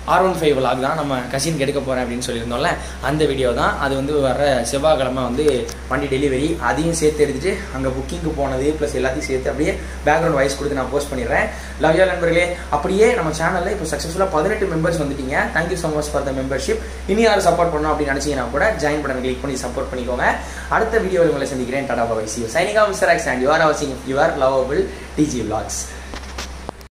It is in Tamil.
ஆர் ஒன் ஃபைவ் விலாக் தான் நம்ம கசினுக்கு எடுக்க போகிறேன் அப்படின்னு சொல்லியிருந்தோம்ல அந்த வீடியோ தான் அது வந்து வர செவ்வாய்க்கிழமை வந்து வண்டி டெலிவரி அதையும் சேர்த்து எடுத்துட்டு அங்கே புக்கிங்க்கு போனது ப்ளஸ் எல்லாத்தையும் சேர்த்து அப்படியே பேக்ரவுண்ட் வாய்ஸ் கொடுத்து நான் போஸ்ட் பண்ணிடுறேன் லவ் யூ நண்பர்களே அப்படியே நம்ம சேனலில் இப்போ சக்ஸஸ்ஃபுல்லாக பதினெட்டு மெம்பர்ஸ் வந்துட்டீங்க thank you so much for the membership இனி யாரும் சப்போர்ட் பண்ணணும் அப்படின்னு நினச்சிங்கன்னா கூட ஜாயின் பண்ண கிளிக் பண்ணி சப்போர்ட் பண்ணிக்கோங்க அடுத்த வீடியோவில் உங்களை சந்திக்கிறேன் டாடா பாய் சி சைனிகா மிஸ்டர் ஆக்ஸ் and you are watching your lovable DG vlogs